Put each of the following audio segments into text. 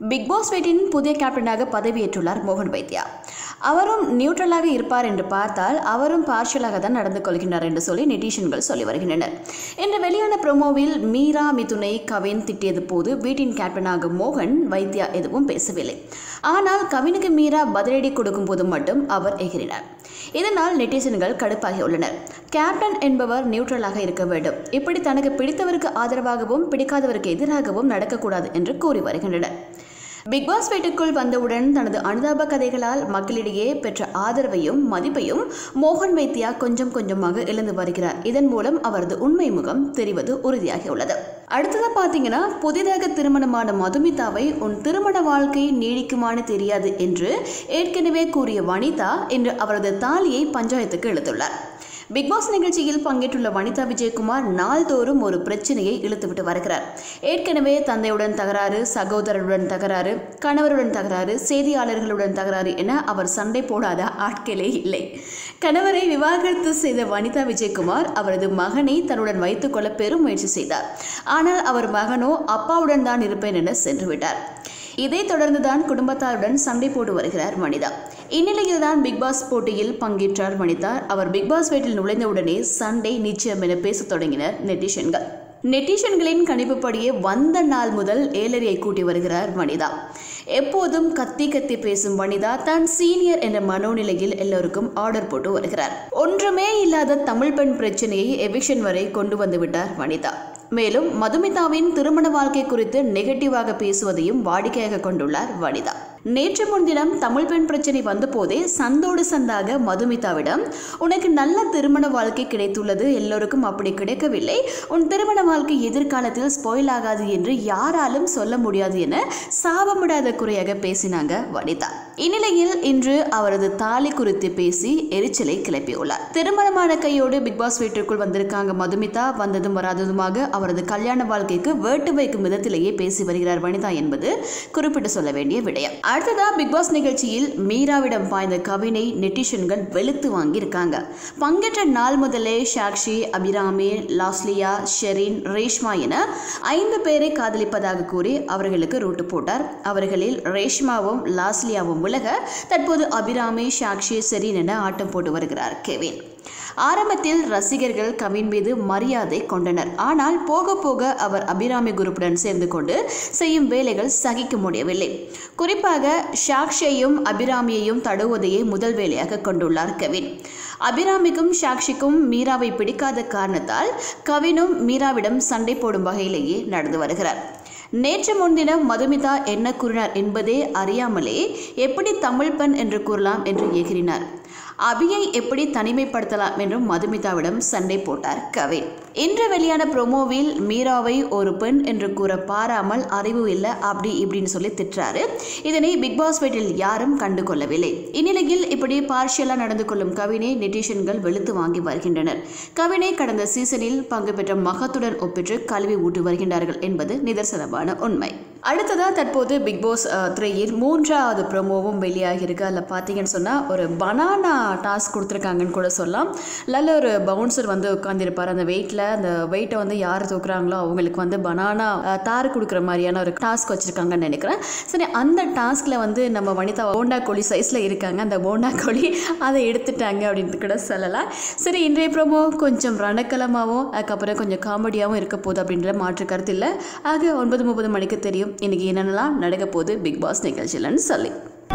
big pass வீட்டின் புதிய கேப்டனாக பதவியேற்றுள்ளார் மோகன் வைத்யா அவரும் நியூட்ரலாக இருப்பார் என்று பார்த்தால் அவரும் பார்ஷியலாக தான் நடந்து கொள்கின்றார் என்று சொல்லி நெட்டிஷன்கள் சொல்லி வருகின்றனர் இன்று வெளியான ப்ரோமோவில் மீரா மிதுனை கவின் திட்டியது போது வீட்டின் கேப்டனாக மோகன் வைத்யா எதுவும் பேசவில்லை ஆனால் கவினுக்கு மீரா பதிலடி கொடுக்கும் போது மட்டும் அவர் எகிறினார் இதனால் நெட்டிசன்கள் கடுப்பாகியுள்ளனர் கேப்டன் என்பவர் நியூட்ரலாக இருக்க வேண்டும் இப்படி தனக்கு பிடித்தவருக்கு ஆதரவாகவும் பிடிக்காதவருக்கு எதிராகவும் நடக்கக்கூடாது என்று கூறி வருகின்றனர் பிக் பாஸ் வீட்டுக்குள் வந்தவுடன் தனது அனுதாப கதைகளால் மக்களிடையே பெற்ற ஆதரவையும் மதிப்பையும் மோகன் வைத்யா கொஞ்சம் கொஞ்சமாக இழந்து வருகிறார் இதன் மூலம் அவரது உண்மை முகம் தெரிவது உறுதியாகியுள்ளது அடுத்ததாக பார்த்தீங்கன்னா புதிதாக திருமணமான மதுமிதாவை உன் திருமண வாழ்க்கை நீடிக்குமான்னு தெரியாது என்று ஏற்கனவே கூறிய வனிதா இன்று அவரது தாலியை பஞ்சாயத்துக்கு இழுத்துள்ளார் பிக் பாஸ் நிகழ்ச்சியில் பங்கேற்றுள்ள வனிதா விஜயகுமார் நாள்தோறும் ஒரு பிரச்சனையை இழுத்துவிட்டு வருகிறார் ஏற்கனவே தந்தையுடன் தகராறு சகோதரருடன் தகராறு கணவருடன் தகராறு செய்தியாளர்களுடன் தகராறு என அவர் சண்டை போடாத ஆட்களே இல்லை கணவரை விவாகரத்து செய்த வனிதா விஜயகுமார் அவரது மகனை தன்னுடன் வைத்துக்கொள்ள பெரும் முயற்சி செய்தார் ஆனால் அவர் மகனோ அப்பாவுடன் தான் இருப்பேன் என சென்று விட்டார் இதைத் தொடர்ந்துதான் குடும்பத்தாருடன் சண்டை போட்டு வருகிறார் வனிதா இந்நிலையில் தான் பிக் பாஸ் போட்டியில் பங்கேற்றார் வனிதா அவர் பிக் பாஸ் வீட்டில் நுழைந்தவுடனே சண்டை நிச்சயம் என பேசத் தொடங்கினர் நெட்டிஷன்கள் நெட்டிஷன்களின் கணிப்புப்படியே வந்த நாள் முதல் ஏலரியை கூட்டி வருகிறார் வனிதா எப்போதும் கத்தி கத்தி பேசும் வனிதா தான் சீனியர் என்ற மனோநிலையில் எல்லோருக்கும் ஆர்டர் போட்டு வருகிறார் ஒன்றுமே இல்லாத தமிழ் பெண் பிரச்சனையை எவிக்ஷன் வரை கொண்டு வந்து விட்டார் வனிதா மேலும் மதுமிதாவின் திருமண வாழ்க்கை குறித்து நெகட்டிவாக பேசுவதையும் வாடிக்கையாக கொண்டுள்ளார் வனிதா நேற்று முன்தினம் தமிழ் பெண் பிரச்சனை வந்தபோதே சந்தோடு சந்தாக மதுமிதாவிடம் உனக்கு நல்ல திருமண வாழ்க்கை கிடைத்துள்ளது எல்லோருக்கும் அப்படி கிடைக்கவில்லை உன் திருமண வாழ்க்கை எதிர்காலத்தில் ஸ்பாயில் ஆகாது என்று யாராலும் சொல்ல முடியாது என சாபமிடாத குறையாக பேசினாங்க வனிதா இந்நிலையில் இன்று அவரது தாலி குறித்து பேசி எரிச்சலை கிளப்பியுள்ளார் திருமணமான கையோடு பிக் பாஸ் வீட்டிற்குள் வந்திருக்காங்க மதுமிதா வந்ததும் வராததுமாக அவரது கல்யாண வாழ்க்கைக்கு வேட்டு வைக்கும் விதத்திலேயே பேசி வருகிறார் வனிதா என்பது குறிப்பிட்டு சொல்ல வேண்டிய விடயம் அடுத்ததா பிக் பாஸ் நிகழ்ச்சியில் மீராவிடம் பாய்ந்த கவினை நெட்டிஷன்கள் வெளுத்து வாங்கியிருக்காங்க பங்கேற்ற நாள் முதலே சாக்ஷி அபிராமி லாஸ்லியா ஷெரின் ரேஷ்மா என ஐந்து பேரை காதலிப்பதாக கூறி அவர்களுக்கு ரூட்டு போட்டார் அவர்களில் ரேஷ்மாவும் லாஸ்லியாவும் விலக தற்போது அபிராமி சாக்ஷி ஷெரின் என ஆட்டம் போட்டு வருகிறார் கெவின் ஆரம்பத்தில் ரசிகர்கள் கவின் மீது மரியாதை கொண்டனர் ஆனால் போக போக அவர் அபிராமி குரூப்புடன் சேர்ந்து கொண்டு செய்யும் வேலைகள் சகிக்க முடியவில்லை குறிப்பாக ஷாக்ஷையும் அபிராமியையும் தடுவதையே முதல் வேலையாக கொண்டுள்ளார் கவின் அபிராமிக்கும் சாக்ஷிக்கும் மீராவை பிடிக்காத காரணத்தால் கவினும் மீராவிடம் சண்டை போடும் வகையிலேயே நடந்து வருகிறார் நேற்று முன்தினம் மதுமிதா என்ன கூறினார் என்பதே அறியாமலே எப்படி தமிழ் பெண் என்று கூறலாம் என்று எகிறினார் அபியை எப்படி தனிமைப்படுத்தலாம் என்றும் மதுமிதாவிடம் சண்டை போட்டார் கவின் இன்று வெளியான ப்ரோமோவில் மீராவை ஒரு பெண் என்று கூற பாராமல் அறிவு இல்லை அப்படி இப்படின்னு சொல்லி திட்டுறாரு இதனை பிக் பாஸ் வீட்டில் யாரும் கண்டு கொள்ளவில்லை இந்நிலையில் இப்படி பார்ஷியலாக நடந்து கொள்ளும் கவினை நெட்டிஷன்கள் வெளுத்து வாங்கி வருகின்றனர் கவினை கடந்த சீசனில் பங்கு பெற்ற மகத்துடன் ஒப்பிட்டு கல்வி ஊட்டி வருகின்றார்கள் என்பது நிதர்சனமான உண்மை அடுத்ததாக தற்போது பிக் பாஸ் த்ரீயில் மூன்றாவது ப்ரோமோவும் வெளியாகிருக்கு அதில் பார்த்தீங்கன்னு சொன்னால் ஒரு பனானா டாஸ்க் கொடுத்துருக்காங்கன்னு கூட சொல்லலாம் நல்ல ஒரு பவுன்சர் வந்து உட்காந்துருப்பார் அந்த வெயிட்டில் அந்த வெயிட்டை வந்து யார் தூக்குறாங்களோ அவங்களுக்கு வந்து பனானா தார் கொடுக்குற மாதிரியான ஒரு டாஸ்க் வச்சுருக்காங்கன்னு நினைக்கிறேன் சரி அந்த டாஸ்கில் வந்து நம்ம வனிதா போண்டா கோழி சைஸில் இருக்காங்க அந்த போண்டா கோழி அதை எடுத்துட்டாங்க அப்படின்ட்டு கூட சொல்லலாம் சரி இன்றைய ப்ரோமோ கொஞ்சம் ரணக்கலமாகவும் அதுக்கப்புறம் கொஞ்சம் காமெடியாகவும் இருக்க போகுது அப்படின்ற மாற்று கருத்து இல்லை ஆக ஒன்பது முப்பது மணிக்கு தெரியும் இன்னைக்கு என்னென்னலாம் நடக்க போகுது பிக் பாஸ் நிகழ்ச்சியிலன்னு சொல்லி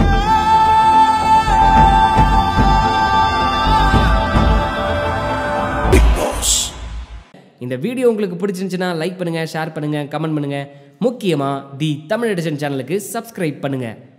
இந்த வீடியோ உங்களுக்கு பிடிச்சிருந்துச்சுன்னா லைக் பண்ணுங்கள் ஷேர் பண்ணுங்கள் கமெண்ட் பண்ணுங்கள் முக்கியமாக தி தமிழ் எடிஷன் சேனலுக்கு சப்ஸ்கிரைப் பண்ணுங்கள்